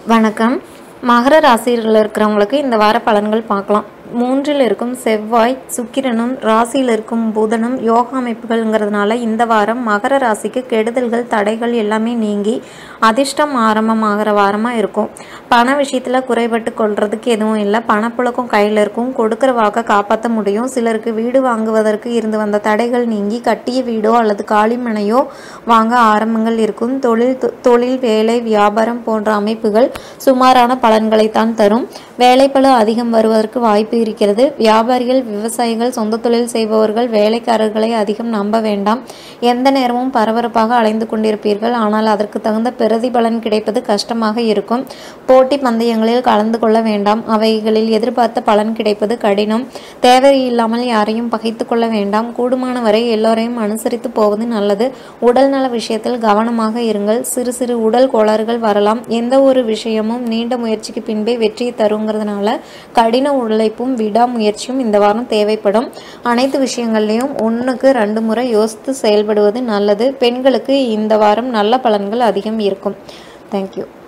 வணக்கம் மகர ராசியில் இருக்கிறவங்களுக்கு இந்த வார பலன்கள் பார்க்கலாம் மூன்றில் இருக்கும் செவ்வாய் சுக்கிரனும் ராசியில் இருக்கும் புதனும் யோகா அமைப்புகள்ங்கிறதுனால இந்த வாரம் மகர ராசிக்கு கெடுதல்கள் தடைகள் எல்லாமே நீங்கி அதிர்ஷ்டம் ஆரம்பமாகிற வாரமாக இருக்கும் பண விஷயத்தில் குறைபட்டு கொள்றதுக்கு எதுவும் இல்லை பணப்புழக்கம் கையில் இருக்கும் கொடுக்குற வாக்கை காப்பாற்ற முடியும் சிலருக்கு வீடு வாங்குவதற்கு இருந்து வந்த தடைகள் நீங்கி கட்டிய வீடோ அல்லது காலிமனையோ வாங்க ஆரம்பங்கள் இருக்கும் தொழில் தொழில் வேலை வியாபாரம் போன்ற அமைப்புகள் சுமாரான பலன்களைத்தான் தரும் வேலைப்பளு அதிகம் வருவதற்கு வாய்ப்பு இருக்கிறது வியாபாரிகள் விவசாயிகள் சொந்த தொழில் செய்பவர்கள் வேலைக்காரர்களை அதிகம் நம்ப வேண்டாம் எந்த நேரமும் பரபரப்பாக அலைந்து கொண்டிருப்பீர்கள் ஆனால் அதற்கு தகுந்த பிரதிபலன் கிடைப்பது கஷ்டமாக இருக்கும் போட்டி பந்தயங்களில் கலந்து கொள்ள வேண்டாம் அவைகளில் எதிர்பார்த்த பலன் கிடைப்பது கடினம் தேவையில்லாமல் யாரையும் பகைத்து கொள்ள வேண்டாம் கூடுமான வரை எல்லோரையும் அனுசரித்து போவது நல்லது உடல்நல விஷயத்தில் கவனமாக இருங்கள் சிறு சிறு உடல் கோளாறுகள் வரலாம் எந்த ஒரு விஷயமும் நீண்ட முயற்சிக்கு பின்பே வெற்றியை தருங்கிறதுனால கடின உழைப்பும் விடாமுயற்சியும் இந்த வாரம் தேவைப்படும் அனைத்து விஷயங்கள்லையும் ஒன்றுக்கு ரெண்டு முறை யோசித்து செயல்படுவது நல்லது பெண்களுக்கு இந்த வாரம் நல்ல பலன்கள் அதிகம் இருக்கும் தேங்க்யூ